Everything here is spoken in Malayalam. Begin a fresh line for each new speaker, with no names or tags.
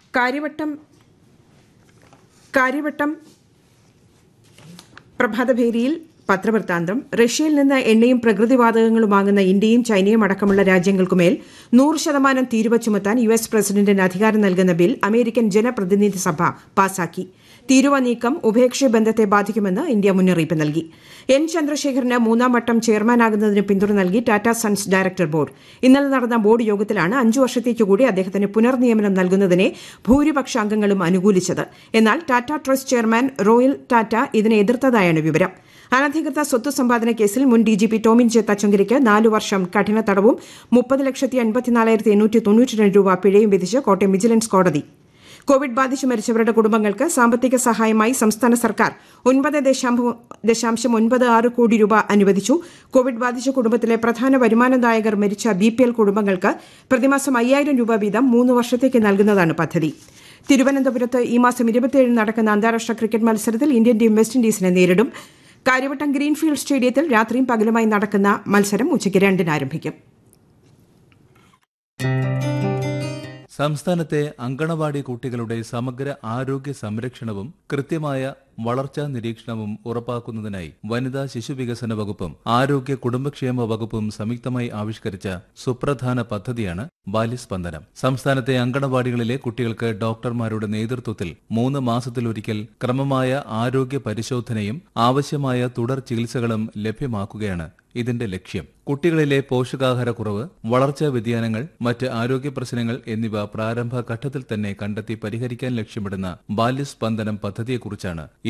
കാര്യവട്ടം കാര്യവട്ടം പ്രഭാതഭേരിയിൽ പത്രവൃത്താന്തം റഷ്യയിൽ നിന്ന് എണ്ണയും പ്രകൃതിവാതകങ്ങളും വാങ്ങുന്ന ഇന്ത്യയും ചൈനയും അടക്കമുള്ള രാജ്യങ്ങൾക്കുമേൽ നൂറ് ശതമാനം തീരുവ ചുമത്താൻ യു എസ് പ്രസിഡന്റിന് അധികാരം നൽകുന്ന ബിൽ അമേരിക്കൻ ജനപ്രതിനിധി സഭ പാസാക്കി തീരുവ നീക്കം ഉഭയകക്ഷി ബന്ധത്തെ ബാധിക്കുമെന്ന് ഇന്ത്യ മുന്നറിയിപ്പ് നൽകി എൻ ചന്ദ്രശേഖരന് മൂന്നാം വട്ടം ചെയർമാനാകുന്നതിന് പിന്തുണ നൽകി ടാറ്റ സൺസ് ഡയറക്ടർ ബോർഡ് ഇന്നലെ നടന്ന ബോർഡ് യോഗത്തിലാണ് അഞ്ചു വർഷത്തേക്ക് കൂടി അദ്ദേഹത്തിന് പുനർനിയമനം നൽകുന്നതിനെ ഭൂരിപക്ഷ അംഗങ്ങളും അനുകൂലിച്ചത് എന്നാൽ Tata trust chairman Noel Tata ഇതിനെ എതിർത്തതായാണ് വിവരം അനധികൃത സ്വത്ത് സമ്പാദന കേസിൽ മുൻ D G P Tomin J തച്ചങ്കരിക്ക് നാലു വർഷം കഠിന തടവും മുപ്പത് ലക്ഷത്തി അൻപത്തിനാലായിരത്തി എണ്ണൂറ്റി തൊണ്ണൂറ്റി രണ്ട് രൂപ പിഴയും വിധിച്ച് കോട്ടയം വിജിലൻസ് കോടതി കോവിഡ് ബാധിച്ച് മരിച്ചവരുടെ കുടുംബങ്ങൾക്ക് സാമ്പത്തിക സഹായമായി സംസ്ഥാന സർക്കാർ ഒൻപത് ദശാംശം ഒൻപത് ആറ് കോടി രൂപ അനുവദിച്ചു കോവിഡ് ബാധിച്ച കുടുംബത്തിലെ പ്രധാന വരുമാനദായകർ മരിച്ച ബി പി എൽ കുടുംബങ്ങൾക്ക് പ്രതിമാസം അയ്യായിരം രൂപ വീതം മൂന്ന് വർഷത്തേക്ക് നൽകുന്നതാണ് പദ്ധതി തിരുവനന്തപുരത്ത് ഈ മാസം ഇരുപത്തിയേഴിന് നടക്കുന്ന അന്താരാഷ്ട്ര ക്രിക്കറ്റ് മത്സരത്തിൽ ഇന്ത്യൻ ടീം വെസ്റ്റ് ഇൻഡീസിനെ നേരിടും കാര്യവട്ടം ഗ്രീൻഫീൽഡ് സ്റ്റേഡിയത്തിൽ രാത്രിയും പകലുമായി നടക്കുന്ന മത്സരം ഉച്ചയ്ക്ക് രണ്ടിന് ആരംഭിക്കും
സംസ്ഥാനത്തെ അങ്കണവാടി കുട്ടികളുടെ സമഗ്ര ആരോഗ്യ സംരക്ഷണവും കൃത്യമായ വളർച്ചാ നിരീക്ഷണവും ഉറപ്പാക്കുന്നതിനായി വനിതാ ശിശുവികസന വകുപ്പും ആരോഗ്യ കുടുംബക്ഷേമ വകുപ്പും സംയുക്തമായി ആവിഷ്കരിച്ച സുപ്രധാന പദ്ധതിയാണ് ബാല്യസ്പന്ദനം സംസ്ഥാനത്തെ അങ്കണവാടികളിലെ കുട്ടികൾക്ക് ഡോക്ടർമാരുടെ നേതൃത്വത്തിൽ മൂന്ന് മാസത്തിലൊരിക്കൽ ക്രമമായ ആരോഗ്യ പരിശോധനയും ആവശ്യമായ തുടർ ചികിത്സകളും ലഭ്യമാക്കുകയാണ് ഇതിന്റെ ലക്ഷ്യം കുട്ടികളിലെ പോഷകാഹാരക്കുറവ് വളർച്ചാ വ്യതിയാനങ്ങൾ മറ്റ് ആരോഗ്യ പ്രശ്നങ്ങൾ എന്നിവ പ്രാരംഭ ഘട്ടത്തിൽ തന്നെ കണ്ടെത്തി പരിഹരിക്കാൻ ലക്ഷ്യമിടുന്ന ബാല്യസ്പന്ദനം പദ്ധതിയെക്കുറിച്ചാണ്